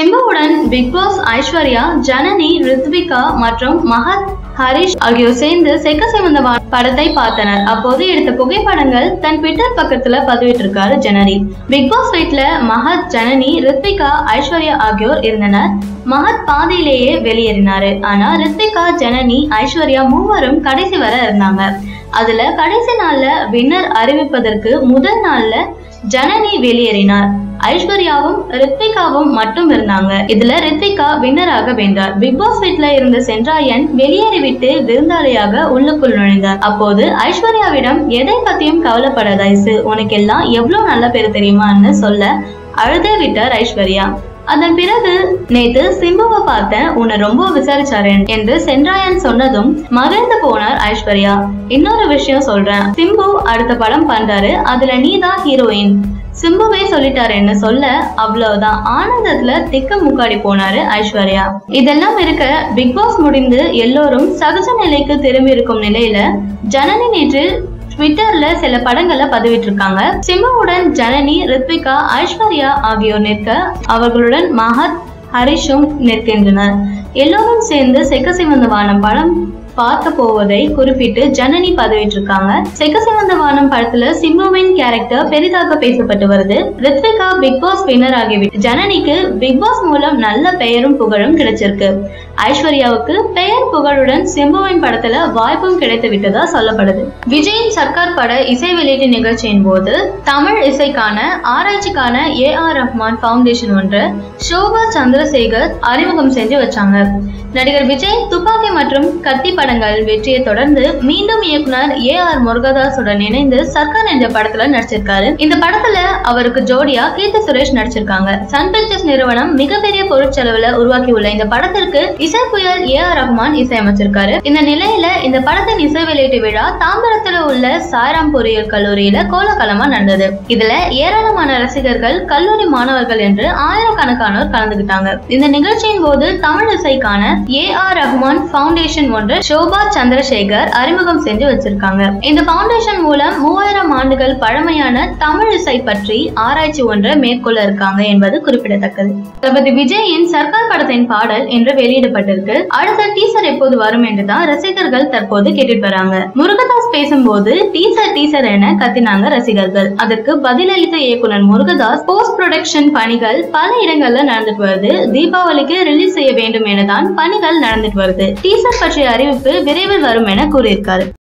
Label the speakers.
Speaker 1: சிம்புவுடன் big boss Aishwarya Janani Riythvika மற்றும் மஹத் ஹரிஷ் ஆகியோர் சேர்ந்து செக்க சிவந்த வா- படத்தை பார்த்தனர் அப்போது எடுத்த புகைப்படங்கள் தன் ட்விட்டர் பக்கத்துல பதிவிட்டிருக்காரு ஜனனி பிக் பாஸ் வீட்ல மஹத் ஜனனி ரித்விகா ஐஸ்வர்யா ஆகியோர் இருந்தனர் மஹத் பாதியிலேயே வெளியேறினாரு ஆனா ரித்விகா ஜனனி ஐஸ்வர்யா மூவரும் கடைசி வரை இருந்தாங்க அதுல கடைசி நாள்ல வின்னர் அறிவிப்பதற்கு முதல் நாள்ல ஜனனி வெளியேறினார் ஐஸ்வர்யாவும் ரித்விகாவும் மட்டும் இருந்தாங்க இதுல ரித்விகா வின்னராக வென்றார் பிக் பாஸ் வீட்ல இருந்த சென்றாயன் வெளியேறிவிட்டு விருந்தாளியாக உள்ளுக்குள் நுழைந்தார் அப்போது ஐஸ்வர்யாவிடம் எதை பத்தியும் கவலைப்படாத ஐசு உனக்கு எல்லாம் எவ்வளவு நல்ல பேர் தெரியுமான்னு சொல்ல அழுதே விட்டார் ஐஸ்வர்யா அதன் பிறகு நேத்து சிம்புவை பார்த்தேன் உன்னை ரொம்ப விசாரிச்சாரு என்று சென்றாயன் சொன்னதும் மகிழ்ந்து போனார் ஐஸ்வர்யா இன்னொரு விஷயம் சொல்றேன் சிம்பு அடுத்த படம் பண்றாரு அதுல நீதான் ஹீரோயின் சிம்புவே சொல்லிட்டாருன்னு சொல்ல அவ்வளவுதான் ஆனந்தத்துல திக்க முக்காடி போனாரு ஐஸ்வர்யா இதெல்லாம் இருக்க பிக் பாஸ் முடிந்து எல்லோரும் சகஜ நிலைக்கு திரும்பி இருக்கும் நிலையில ஜனனி நேற்று ட்விட்டர்ல சில படங்களை பதிவிட்டிருக்காங்க சிம்புவுடன் ஜனனி ரித்விகா ஐஸ்வர்யா ஆகியோர் நிற்க அவர்களுடன் மஹத் ஹரிஷும் நிற்கின்றனர் எல்லோரும் சேர்ந்து செக்க சிவந்த வானம் படம் பார்க்க போவதை குறிப்பிட்டு ஜனனி பதிவிட்டிருக்காங்க செக்க சிவந்த வானம் படத்துல சிம்புவின் கேரக்டர் பெரிதாக பேசப்பட்டு வருது ரித்விகா பிக் பாஸ் வின்னர் ஆகிவிட்டு ஜனனிக்கு பிக் பாஸ் மூலம் நல்ல பெயரும் புகழும் கிடைச்சிருக்கு ஐஸ்வர்யாவுக்கு பெயர் புகழுடன் சிம்புவின் படத்துல வாய்ப்பும் கிடைத்து விட்டதா சொல்லப்படுது விஜயின் சர்க்கார் பட இசை வெளியீட்டு நிகழ்ச்சியின் போது தமிழ் இசைக்கான ஆராய்ச்சிக்கான ஏ ஆர் ரஹ்மான் ஃபவுண்டேஷன் ஒன்று ஷோபா சந்திரசேகர் அறிமுகம் செஞ்சு வச்சாங்க நடிகர் விஜய் துப்பாக்கி மற்றும் கத்தி படங்கள் வெற்றியை தொடர்ந்து மீண்டும் இயக்குனர் ஏ ஆர் முருகதாஸுடன் இணைந்து சர்க்கார் என்ற படத்துல நடிச்சிருக்காரு இந்த படத்துல அவருக்கு ஜோடியா கீர்த்தி சுரேஷ் நடிச்சிருக்காங்க சன் பிக்சர்ஸ் நிறுவனம் மிகப்பெரிய பொருட்செலவுல உருவாக்கியுள்ள இந்த படத்திற்கு இசை புயல் ஏ ஆர் ரஹ்மான் இசையமைச்சிருக்காரு இந்த நிலையில இந்த படத்தின் இசை வெளியீட்டு விழா தாம்பரத்துல உள்ள சாய்ராம் பொறியியல் கல்லூரியில கோலாகலமா நடந்தது இதுல ஏராளமான ரசிகர்கள் கல்லூரி மாணவர்கள் என்று ஆயிரக்கணக்கானோர் கலந்துகிட்டாங்க இந்த நிகழ்ச்சியின் போது தமிழ் இசைக்கான ஏ ஆர் ரஹ்மான் ஃபவுண்டேஷன் ஒன்று ஷோபா சந்திரசேகர் அறிமுகம் செஞ்சு வச்சிருக்காங்க இந்த ஃபவுண்டேஷன் மூலம் மூவாயிரம் ஆண்டுகள் பழமையான தமிழ் இசை பற்றி ஆராய்ச்சி ஒன்றை மேற்கொள்ள இருக்காங்க என்பது குறிப்பிடத்தக்கது தளபதி விஜயின் சர்க்கார் படத்தின் பாடல் இன்று வெளியிடப்பட்டிருக்கு அடுத்த டீசர் எப்போது வரும் என்றுதான் ரசிகர்கள் தற்போது கேட்டுட்டு வராங்க முருகதாஸ் பேசும்போது டீசர் டீசர் என கத்தினாங்க ரசிகர்கள் அதற்கு பதிலளித்த இயக்குனர் முருகதாஸ் போஸ்ட் ப்ரொடக்ஷன் பணிகள் பல இடங்கள்ல நடந்துட்டு வருது தீபாவளிக்கு ரிலீஸ் செய்ய வேண்டும் எனதான் பணிகள் நடந்துட்டு வருது டீசர் பற்றிய அறிவிப்பு விரைவில் வரும் என கூறியிருக்காரு